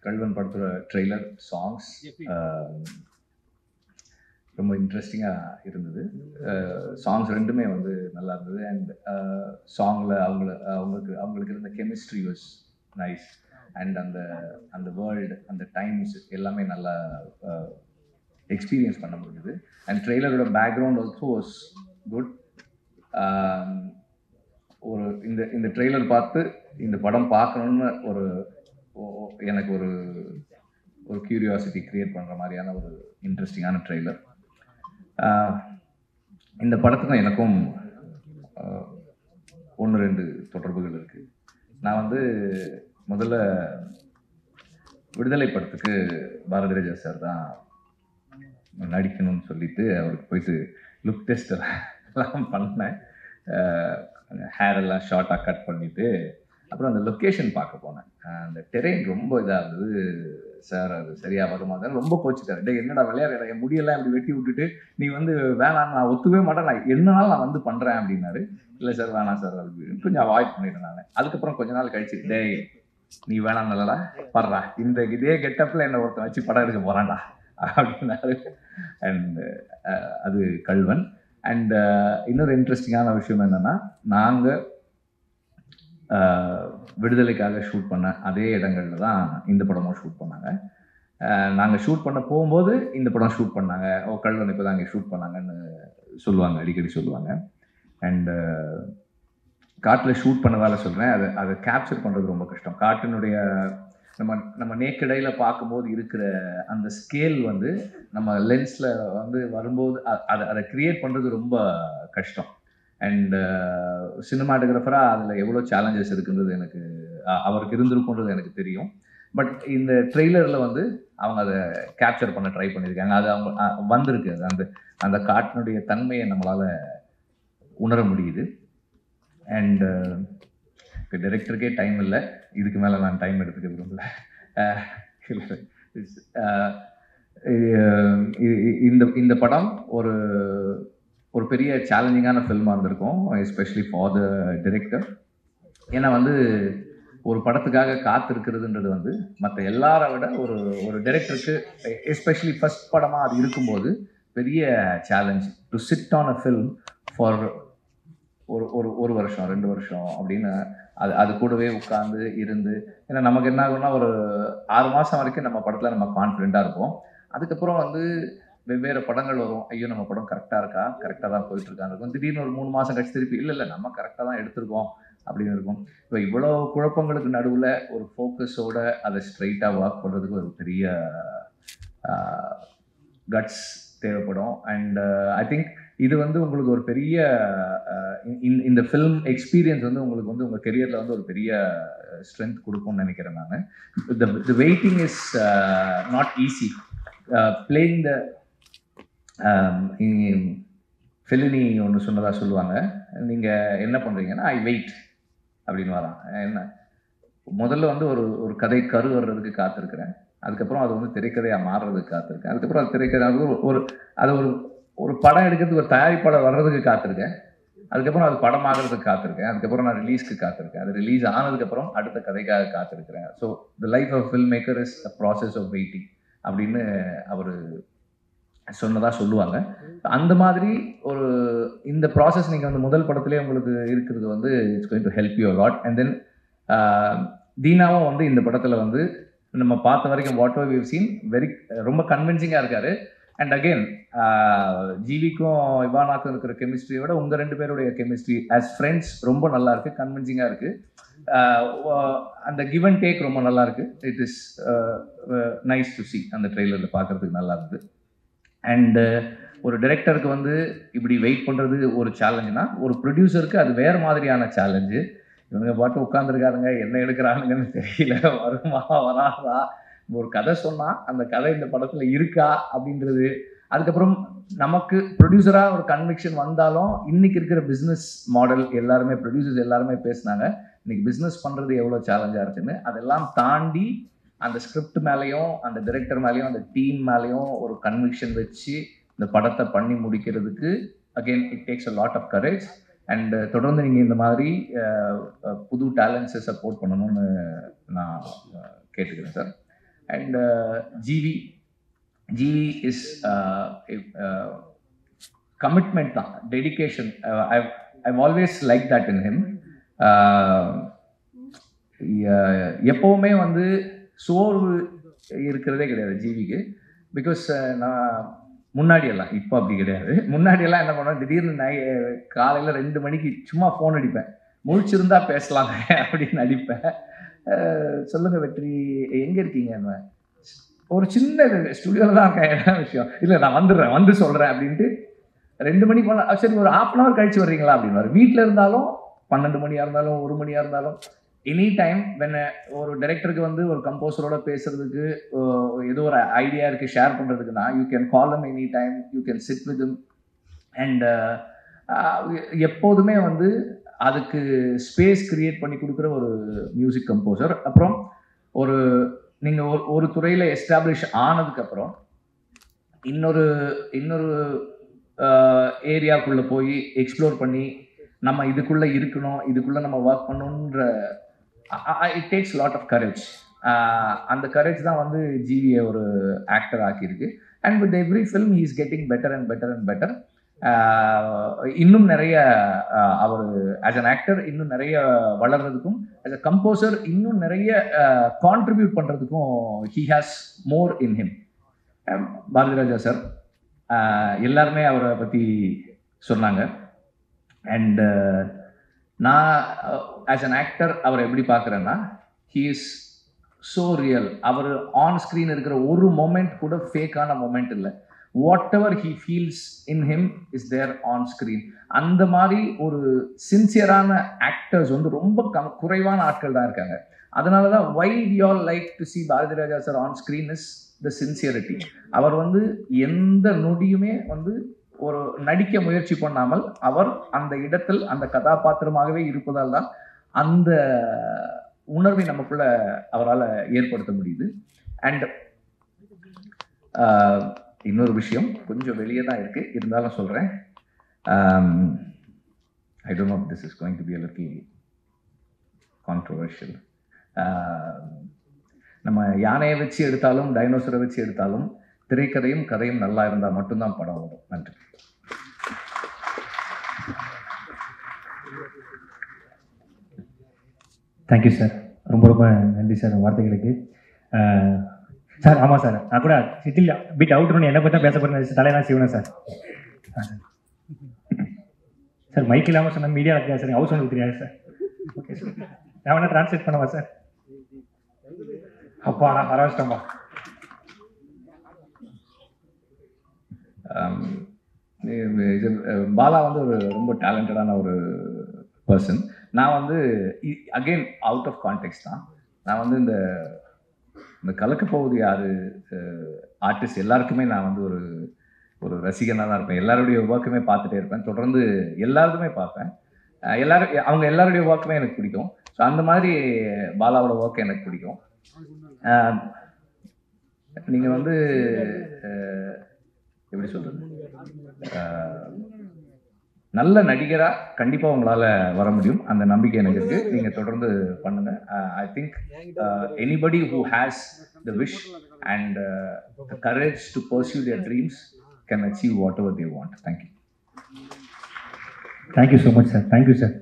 கல்வன் படத்தோட trailer songs ரொம்ப இன்ட்ரெஸ்டிங்காக இருந்தது சாங்ஸ் ரெண்டுமே வந்து நல்லா இருந்தது அண்ட் சாங்கில் அவங்கள அவங்களுக்கு அவங்களுக்கு இருந்த கெமிஸ்ட்ரி வாஸ் நைஸ் அண்ட் அந்த அந்த வேர்ல்டு அந்த டைம்ஸ் எல்லாமே நல்லா எக்ஸ்பீரியன்ஸ் பண்ண முடியுது அண்ட் ட்ரெய்லரோட பேக்ரவுண்ட் ஆல்சோ வாஸ் குட் ஒரு இந்த இந்த ட்ரெய்லர் பார்த்து இந்த படம் பார்க்கணுன்னு ஒரு ஒ- எனக்கு ஒரு ஒரு கியூரியாசிட்டி கிரியேட் பண்ணுற மாதிரியான ஒரு இன்ட்ரெஸ்டிங்கான ட்ரெய்லர் இந்த படத்துக்கும் எனக்கும் ஒன்று ரெண்டு தொடர்புகள் இருக்குது நான் வந்து முதல்ல விடுதலை படத்துக்கு பாரதி ராஜா சார் தான் நடிக்கணும்னு சொல்லிட்டு அவருக்கு போயிட்டு லுக் டெஸ்ட் எல்லாம் பண்ணேன் ஹேர் எல்லாம் ஷார்ட்டாக கட் பண்ணிவிட்டு அப்புறம் அந்த லொக்கேஷன் பார்க்க போனேன் அஹ் அந்த டெரெயின் ரொம்ப இதாக இருந்தது சார் அது சரியா வருமா தான் ரொம்ப கோச்சிட்டாரு டே என்னடா விளையாடுற என் முடியெல்லாம் இப்படி வெட்டி விட்டுட்டு நீ வந்து வேணாம் நான் ஒத்துக்கவே மாட்டேன் நான் என்னனாலும் நான் வந்து பண்ணுறேன் அப்படின்னாரு இல்லை சார் வேணாம் சார் அப்படின்னு கொஞ்சம் அவாய்ட் பண்ணிட்டேன் நான் அதுக்கப்புறம் கொஞ்ச நாள் கழிச்சு டேய் நீ வேணாம் நல்லடா படுறா இந்த இதே கெட்டப்பில் என்னை ஒருத்தன் வச்சு படம் எடுக்க போகிறான்டா அப்படின்னாரு அண்ட் அது கல்வன் அண்ட் இன்னொரு இன்ட்ரெஸ்டிங்கான விஷயம் என்னென்னா நாங்கள் விடுதலைக்காக ஷூட் பண்ண அதே இடங்கள்ல தான் இந்த படமும் ஷூட் பண்ணாங்க நாங்கள் ஷூட் பண்ண போகும்போது இந்த படம் ஷூட் பண்ணாங்க ஓ கல்வன் இப்போ தான் இங்கே ஷூட் பண்ணாங்கன்னு சொல்லுவாங்க அடிக்கடி சொல்லுவாங்க அண்டு காட்டில் ஷூட் பண்ண வேலை சொல்கிறேன் அதை அதை கேப்சர் பண்ணுறது ரொம்ப கஷ்டம் காட்டினுடைய நம்ம நம்ம நேக்கடையில் பார்க்கும்போது இருக்கிற அந்த ஸ்கேல் வந்து நம்ம லென்ஸில் வந்து வரும்போது அ- அதை அதை க்ரியேட் பண்ணுறது ரொம்ப கஷ்டம் அண்ட் சினிமாட்டோகிராஃபராக அதில் எவ்வளோ சேலஞ்சஸ் இருக்குன்றது எனக்கு அ- அவருக்கு இருந்திருக்குன்றது எனக்கு தெரியும் பட் இந்த ட்ரெய்லரில் வந்து அவங்க அதை கேப்சர் பண்ண ட்ரை பண்ணியிருக்காங்க அது அவங்க அ, வந்திருக்கு அது அந்த அந்த காட்டினுடைய தன்மையை நம்மளால் உணர முடியுது அண்ட் இப்போ டைரக்டருக்கே டைம் இல்லை இதுக்கு மேலே நான் டைம் எடுத்துக்க விரும்பல அஹ் இல்ல, it's, அஹ் இ- இ- இந்த இந்த படம் ஒரு ஒரு பெரிய சேலஞ்சிங்கான ஃபில்மாக இருந்திருக்கும் எஸ்பெஷலி ஃபார் த டிரெக்டர் ஏன்னா வந்து ஒரு படத்துக்காக காத்திருக்கிறதுன்றது வந்து மற்ற எல்லாரை விட ஒரு ஒரு டைரக்டருக்கு எஸ்பெஷலி ஃபர்ஸ்ட் படமாக அது இருக்கும்போது பெரிய challenge to sit on a film for ஒரு ஒரு ஒரு வருஷம் ரெண்டு வருஷம் அப்படின்னு அது அது கூடவே உட்காந்து இருந்து ஏன்னா நமக்கு என்ன ஆகும்னா ஒரு ஆறு மாதம் வரைக்கும் நம்ம படத்தில் நம்ம கான்ஃபிடென்ட்டாக இருப்போம் அதுக்கப்புறம் வந்து வெவ்வேறு படங்கள் வரும் ஐயோ நம்ம படம் கரெக்டாக இருக்கா கரெக்டாக தான் போயிட்டு இருக்கான்னு இருக்கும் திடீர்னு ஒரு மூணு மாதம் கழிச்சு திருப்பி இல்லை இல்லை நம்ம கரெக்டாக தான் எடுத்திருக்கோம் அப்படின்னு இருக்கும் இப்போ இவ்வளோ குழப்பங்களுக்கு நடுவில் ஒரு ஃபோக்கஸோட அதை ஸ்ட்ரைட்டாக ஒர்க் பண்ணுறதுக்கு ஒரு பெரிய கட்ஸ் தேவைப்படும் அண்ட் ஐ திங்க் இது வந்து உங்களுக்கு ஒரு பெரிய அஹ், இந்த- இந்த ஃபில்ம் எக்ஸ்பீரியன்ஸ் வந்து உங்களுக்கு வந்து உங்கள் கெரியரில் வந்து ஒரு பெரிய ஸ்ட்ரென்த் கொடுக்கும்னு நினைக்கிறேன் நான் the waiting is not easy playing the Fellini ஒன்று சொன்னதாக சொல்லுவாங்க நீங்கள் என்ன பண்ணுறீங்கன்னா ஐ வெயிட் அப்படின்னு வரான் என்ன முதல்ல வந்து ஒரு ஒரு கதை கரு வர்றதுக்கு காத்திருக்கிறேன் அதுக்கப்புறம் அது வந்து திரைக்கதையாக மாறுறதுக்கு காத்திருக்கேன் அதுக்கப்புறம் அது திரைக்கதை அது ஒரு ஒரு அது ஒரு ஒரு படம் எடுக்கிறதுக்கு ஒரு தயாரிப்பாளர் வர்றதுக்கு காத்திருக்கேன் அதுக்கப்புறம் அது படம் ஆகிறதுக்கு காத்திருக்கேன் அதுக்கப்புறம் நான் ரிலீஸ்க்கு காத்திருக்கேன் அது ரிலீஸ் ஆனதுக்கப்புறம் அடுத்த கதைக்காக காத்திருக்கிறேன் so the life of film maker is a process of waiting அப்படின்னு அவர் சொன்னதாக சொல்லுவாங்க அந்த மாதிரி ஒரு இந்த ப்ராசஸ் நீங்கள் வந்து முதல் படத்துலேயே உங்களுக்கு இருக்கிறது வந்து it's going to help you lot and then தீனாவும் வந்து இந்த படத்தில் வந்து நம்ம பார்த்த வரைக்கும் வாட் ஓ விவ் சீன் வெரி ரொம்ப கன்வின்சிங்காக இருக்காரு அண்ட் அகெயின் ஜிவிக்கும் இவானாக்கும் இருக்கிற கெமிஸ்ட்ரியை விட உங்கள் ரெண்டு பேருடைய கெமிஸ்ட்ரி ஆஸ் ஃப்ரெண்ட்ஸ் ரொம்ப நல்லா இருக்கு கன்வின்சிங்காக இருக்கு ஆஹ் வ- அந்த கிவ் அண்ட் டேக் ரொம்ப நல்லா இருக்கு it is nice to see அந்த ட்ரெய்லரில் பார்க்கறதுக்கு நல்லா இருந்தது அண்டு ஒரு டைரக்டருக்கு வந்து இப்படி வெயிட் பண்ணுறது ஒரு சேலஞ்சுனா ஒரு ப்ரொடியூசருக்கு அது வேறு மாதிரியான சேலஞ்சு இவங்க பாட்டு உட்காந்துருக்காருங்க என்ன எடுக்கிறானுங்கன்னு தெரியல வருமா வராதா ஒரு கதை சொன்னால் அந்த கதை இந்த படத்தில் இருக்கா அப்படின்றது அதுக்கப்புறம் நமக்கு ப்ரொடியூசராக ஒரு கன்விக்ஷன் வந்தாலும் இன்னைக்கு இருக்கிற பிஸ்னஸ் மாடல் எல்லாருமே ப்ரொடியூசர்ஸ் எல்லாருமே பேசுனாங்க இன்னைக்கு பிஸ்னஸ் பண்ணுறது எவ்வளோ சேலஞ்சாக இருக்குன்னு அதெல்லாம் தாண்டி அந்த ஸ்கிரிப்ட் மேலேயும் அந்த டைரக்டர் மேலேயும் அந்த டீம் மேலேயும் ஒரு கன்விக்ஷன் வச்சு இந்த படத்தை பண்ணி முடிக்கிறதுக்கு again it takes a lot of courage and தொடர்ந்து நீங்கள் இந்த மாதிரி அஹ், அஹ், புது டேலண்ட்ஸை சப்போர்ட் பண்ணணும்னு நான் அஹ், கேட்டுக்கிறேன் sir and GV GV is commitment தான் dedication I I always like that in him எப்போவுமே வந்து சோர்வு இருக்கிறதே கிடையாது ஜீவிக்கு பிகாஸ் நான் முன்னாடியெல்லாம் இப்போ அப்படி கிடையாது முன்னாடியெல்லாம் என்ன பண்ணுவேன் திடீர்னு நை காலையில் ரெண்டு மணிக்கு சும்மா ஃபோன் அடிப்பேன் முழிச்சிருந்தா பேசலாங்க அப்படின்னு அடிப்பேன் அஹ், சொல்லுங்க வெற்றி எங்கே இருக்கீங்க ஒரு சின்ன ஸ்டுடியோவில் தான் இருக்கேன் என்ன விஷயம் இல்லை நான் வந்துடுறேன் வந்து சொல்கிறேன் அப்படின்ட்டு ரெண்டு மணிக்கு போன சரி ஒரு ஹாஃப் அன் ஹவர் கழிச்சு வர்றீங்களா அப்படின்னு வீட்டில் இருந்தாலும் பன்னெண்டு மணியாக இருந்தாலும் ஒரு மணியாக இருந்தாலும் எனி டைம் வென் ஒரு டைரக்டருக்கு வந்து ஒரு கம்போசரோட பேசுறதுக்கு அஹ், ஏதோ ஒரு ஐடியா இருக்கு ஷேர் பண்றதுக்குன்னா you can call them any time you can sit with and எப்போதுமே வந்து அதுக்கு ஸ்பேஸ் கிரியேட் பண்ணி கொடுக்குற ஒரு மியூசிக் கம்போசர் அப்புறம் ஒரு நீங்கள் ஒரு ஒரு துறையில் எஸ்டாப்ளிஷ் ஆனதுக்கப்புறம் இன்னொரு இன்னொரு ஏரியாக்குள்ளே போய் எக்ஸ்ப்ளோர் பண்ணி நம்ம இதுக்குள்ளே இருக்கணும் இதுக்குள்ளே நம்ம ஒர்க் பண்ணணுன்ற it takes lot of courage அந்த கரேஜ் தான் வந்து ஜிவியை ஒரு ஆக்டர் ஆக்கியிருக்கு and with every film he is getting better and better and better இன்னும் நிறைய அவர் ஆஸ் அன் ஆக்டர் இன்னும் நிறைய வளர்றதுக்கும் ஆஸ் அ கம்போசர் இன்னும் நிறைய கான்ட்ரிபியூட் பண்ணுறதுக்கும் he has more in him Bharathi Raja sir எல்லாருமே அவரை பற்றி சொன்னாங்க அண்ட் நான் ஆஸ் அன் ஆக்டர் அவரை எப்படி பார்க்குறேன்னா ஹீ இஸ் ஸோ ரியல் அவர் ஆன் ஸ்க்ரீன் இருக்கிற ஒரு மொமெண்ட் கூட ஃபேக்கான மொமெண்ட் இல்லை whatever he feels in him is there on screen அந்த மாதிரி ஒரு சின்சியரான ஆக்டர்ஸ் வந்து ரொம்ப கம் குறைவான ஆட்கள் தான் இருக்காங்க அதனால தான் why all like to see Bharathi Raja sir on screen is the sincerity அவர் வந்து எந்த நொடியுமே வந்து ஒரு நடிக்க முயற்சி பண்ணாமல் அவர் அந்த இடத்தில் அந்த கதாபாத்திரமாகவே இருப்பதால் தான் அந்த உணர்வை நமக்குள்ள அவரால் ஏற்படுத்த முடியுது அண்ட் இன்னொரு விஷயம் கொஞ்சம் வெளியே தான் இருக்கு இருந்தாலும் சொல்கிறேன் I don't know this is going to be a little controversial நம்ம யானையை வச்சு எடுத்தாலும் டைனோசரை வச்சு எடுத்தாலும் திரைக்கதையும் கதையும் நல்லா இருந்தால் மட்டும்தான் படம் வரும் நன்றி தேங்க்யூ சார் ரொம்ப ரொம்ப நன்றி சார் வார்த்தைகளுக்கு அஹ், சார் ஆமாம் சார் நான் கூட சிட்டில் பிட் அவுட்னு என்னை பற்றி தான் பேச போகிறேன் தலையெல்லாம் சிவனேன் சார் ஆ, சார் சார் மைக் இல்லாமல் சொன்ன மீடியா இருக்காது சார் ஹவுஸ் ஒன்று தெரியாது சார் ஓகே சார் நான் வேணா ட்ரான்ஸ்லேட் பண்ணவா சார் அப்பா நான் ஆரம்பிச்சிட்டோம்பா Um, இது இது, அஹ், பாலா வந்து ஒரு ரொம்ப டேலண்டடான ஒரு பர்சன் நான் வந்து அகெயின் அவுட் ஆஃப் கான்டெக்ட் தான் நான் வந்து இந்த இந்த கலக்க போகுது யாரு ஆர்டிஸ்ட் எல்லாருக்குமே நான் வந்து ஒரு ஒரு ரசிகனாக தான் இருப்பேன் எல்லாருடைய ஒர்க்குமே பார்த்துட்டே இருப்பேன் தொடர்ந்து எல்லாருக்குமே பார்ப்பேன் அஹ் எல்லாரும் அவங்க எல்லாருடைய ஒர்க்குமே எனக்கு பிடிக்கும் ஸோ அந்த மாதிரி பாலாவோட ஒர்க் எனக்கு பிடிக்கும் நீங்கள் வந்து அஹ், எப்படி சொல்றது அஹ், நல்ல நடிகரா கண்டிப்பா உங்களால வர முடியும் அந்த நம்பிக்கை எனக்கு இருக்கு நீங்க தொடர்ந்து பண்ணுங்க I think anybody who has the wish and the courage to pursue their dreams can achieve whatever they want thank you thank you so much sir thank you sir